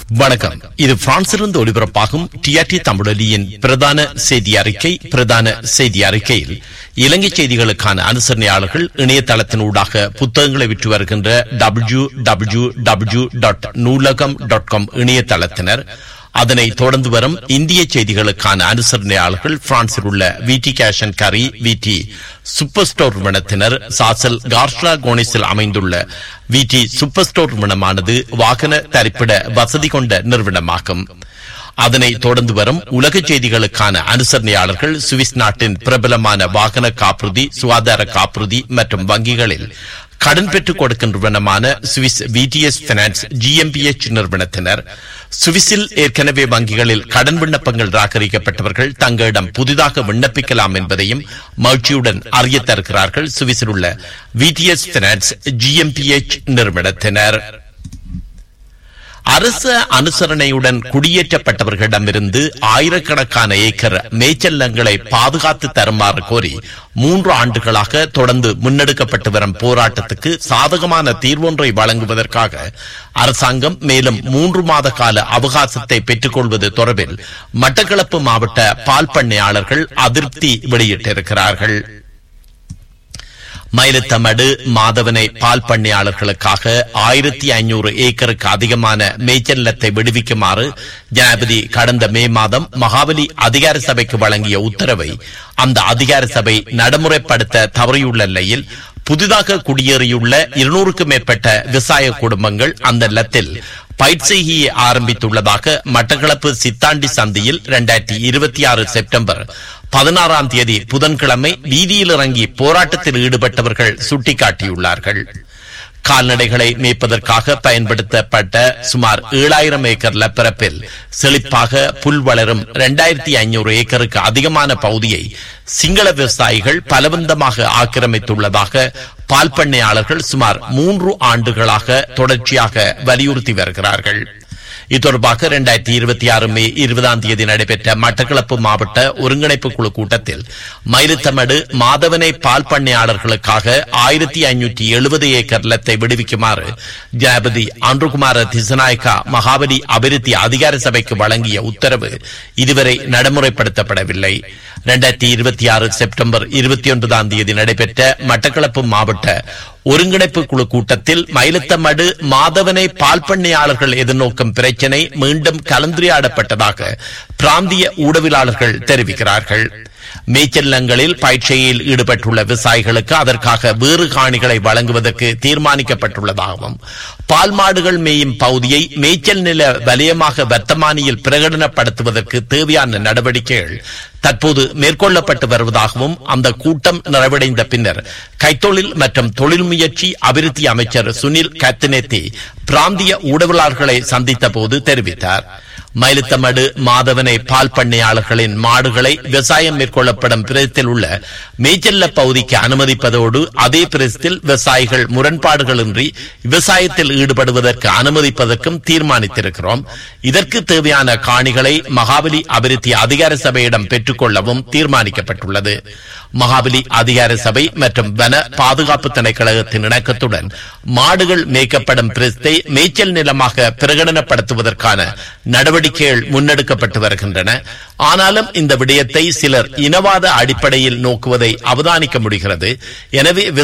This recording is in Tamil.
வணக்கம் இது பிரான்சிலிருந்து ஒலிபரப்பாகும் டிஆர்டி தமிழொலியின் பிரதான செய்தி அறிக்கை பிரதான செய்தி அறிக்கையில் இலங்கை செய்திகளுக்கான அனுசரணையாளர்கள் இணையதளத்தினூடாக புத்தகங்களை விற்று வருகின்ற W W W dot Noolaham dot com இணையதளத்தினர் அதனை தொடர்ந்து வரும் இந்திய செய்திகளுக்கான அனுசரணையாளர்கள் பிரான்சில் உள்ள விடி கேஷன் கரி விடி சூப்பர் ஸ்டோர் நிறுவனத்தினர் சாசல் கார்ஷ்லா கோனிஸில் அமைந்துள்ள விடி சூப்பர் ஸ்டோர் நிறுவனமானது வாகன தரிப்பிட வசதி கொண்ட நிறுவனமாகும் அதனை தொடர்ந்து வரும் உலக செய்திகளுக்கான அனுசரணையாளர்கள் சுவிஸ் நாட்டின் பிரபலமான வாகன காப்புறுதி சுகாதார காப்புறுதி மற்றும் வங்கிகளில் கடன் பெற்றுக் கொடுக்கும் நிறுவனமான சுவிஸ் விடிஎஸ் பினான்ஸ் ஜிஎம்பிஎச் நிறுவனத்தினர் சுவிஸில் ஏற்கனவே வங்கிகளில் கடன் விண்ணப்பங்கள் ராகரிக்கப்பட்டவர்கள் தங்களிடம் புதிதாக விண்ணப்பிக்கலாம் என்பதையும் மகிழ்ச்சியுடன் அறிய தருகிறார்கள் சுவிஸில் உள்ள விடிஎஸ் பினான்ஸ் ஜிஎம்பிஎச் நிறுவனத்தினர் அரச அனுசரணையுடன் குடியேற்றப்பட்டவர்களிடமிருந்து ஆயிரக்கணக்கான ஏக்கர் மேய்ச்சல்லங்களை பாதுகாத்து தருமாறு கோரி மூன்று ஆண்டுகளாக தொடர்ந்து முன்னெடுக்கப்பட்டு வரும் போராட்டத்துக்கு சாதகமான தீர்வொன்றை வழங்குவதற்காக அரசாங்கம் மேலும் மூன்று மாத கால அவகாசத்தை பெற்றுக் கொள்வது தொடர்பில் மட்டக்களப்பு மாவட்ட பால் பண்ணையாளர்கள் அதிருப்தி வெளியிட்டிருக்கிறார்கள் மயிலத்தமடு மாதவனை பால் பண்ணையாளர்களுக்காக ஆயிரத்தி ஐநூறு ஏக்கருக்கு அதிகமான மேய்ச்சல் நிலத்தை விடுவிக்குமாறு ஜனாதிபதி கடந்த மே மாதம் மகாபலி அதிகார சபைக்கு வழங்கிய உத்தரவை அந்த அதிகார சபை நடைமுறைப்படுத்த தவறியுள்ள நிலையில் புதிதாக குடியேறியுள்ள இருநூறுக்கும் மேற்பட்ட விவசாய குடும்பங்கள் அந்த நிலத்தில் பயிர் செய்கையை ஆரம்பித்துள்ளதாக மட்டக்களப்பு சித்தாண்டி சந்தையில் இரண்டாயிரத்தி இருபத்தி ஆறு செப்டம்பர் பதினாறாம் தேதி புதன்கிழமை வீதியில் இறங்கி போராட்டத்தில் ஈடுபட்டவர்கள் சுட்டிக்காட்டியுள்ளார்கள் கால்நடைகளை மேய்ப்பதற்காக பயன்படுத்தப்பட்ட சுமார் ஏழாயிரம் ஏக்கர் நிலப்பரப்பில் செழிப்பாக புல் வளரும் இரண்டாயிரத்தி ஐநூறு ஏக்கருக்கு அதிகமான பகுதியை சிங்கள விவசாயிகள் பலவந்தமாக ஆக்கிரமித்துள்ளதாக பால் பண்ணையாளர்கள் சுமார் மூன்று ஆண்டுகளாக தொடர்ச்சியாக வலியுறுத்தி வருகிறார்கள் இது தொடர்பாக இரண்டாயிரத்தி இருபத்தி ஆறு மே இருபதாம் தேதி நடைபெற்ற மட்டக்களப்பு மாவட்ட ஒருங்கிணைப்பு குழு கூட்டத்தில் மயிலுத்தமடு மாதவனை பால் பண்ணையாளர்களுக்காக ஆயிரத்தி ஐநூற்றி எழுபது ஏக்கர் நிலத்தை விடுவிக்குமாறு ஜனாபதி அன்றுகுமார திசநாயக்கா மகாபலி அபிவிருத்தி அதிகார சபைக்கு வழங்கிய உத்தரவு இதுவரை நடைமுறைப்படுத்தப்படவில்லை இரண்டாயிரத்தி இருபத்தி ஆறு செப்டம்பர் இருபத்தி ஒன்பதாம் தேதி நடைபெற்ற மட்டக்களப்பு மாவட்ட ஒருங்கிணைப்பு குழு கூட்டத்தில் மயிலத்தமடு மாதவனை பால் பண்ணையாளர்கள் எதிர்நோக்கும் பிரச்சினை மீண்டும் கலந்துரையாடப்பட்டதாக பிராந்திய ஊடகவியலாளர்கள் தெரிவிக்கிறார்கள் மேய்ச்சல்லங்களில் பயிற்சியில் ஈடுபட்டுள்ள விவசாயிகளுக்கு அதற்காக வேறு காணிகளை வழங்குவதற்கு தீர்மானிக்கப்பட்டுள்ளதாகவும் பால் மாடுகள் மேயும் பகுதியை மேய்ச்சல் நில வலயமாக வர்த்தமானியில் பிரகடனப்படுத்துவதற்கு தேவையான நடவடிக்கைகள் தற்போது மேற்கொள்ளப்பட்டு வருவதாகவும் அந்த கூட்டம் நிறைவடைந்த பின்னர் கைத்தொழில் மற்றும் தொழில் முயற்சி அபிவிருத்தி அமைச்சர் சுனில் கத்தினேத்தி பிராந்திய ஊடகவியலாளர்களை சந்தித்த போது தெரிவித்தார் மயிலுத்தமடு மாதவனை பால் பண்ணையாளர்களின் மாடுகளை விவசாயம் மேற்கொள்ளப்படும் பிரதத்தில் உள்ள மேய்ச்சல்ல பகுதிக்கு அனுமதிப்பதோடு அதே பிரதத்தில் விவசாயிகள் முரண்பாடுகளின்றி விவசாயத்தில் ஈடுபடுவதற்கு அனுமதிப்பதற்கும் தீர்மானித்திருக்கிறோம் இதற்கு தேவையான காணிகளை மகாபலி அபிவிருத்தி அதிகார சபையிடம் பெற்றுக்கொள்ளவும் தீர்மானிக்கப்பட்டுள்ளது மகாபலி அதிகார சபை மற்றும் வன பாதுகாப்பு திணைக்களகத்தின் இணக்கத்துடன் மாடுகள் மேய்க்கப்படும் பிரஸ்தை மேய்ச்சல் நிலமாக பிரகடனப்படுத்துவதற்கான நடவடிக்கைகள் முன்னெடுக்கப்பட்டு வருகின்றன ஆனாலும் இந்த விடயத்தை சிலர் இனவாத அடிப்படையில் நோக்குவதை அவதானிக்க முடிகிறது எனவே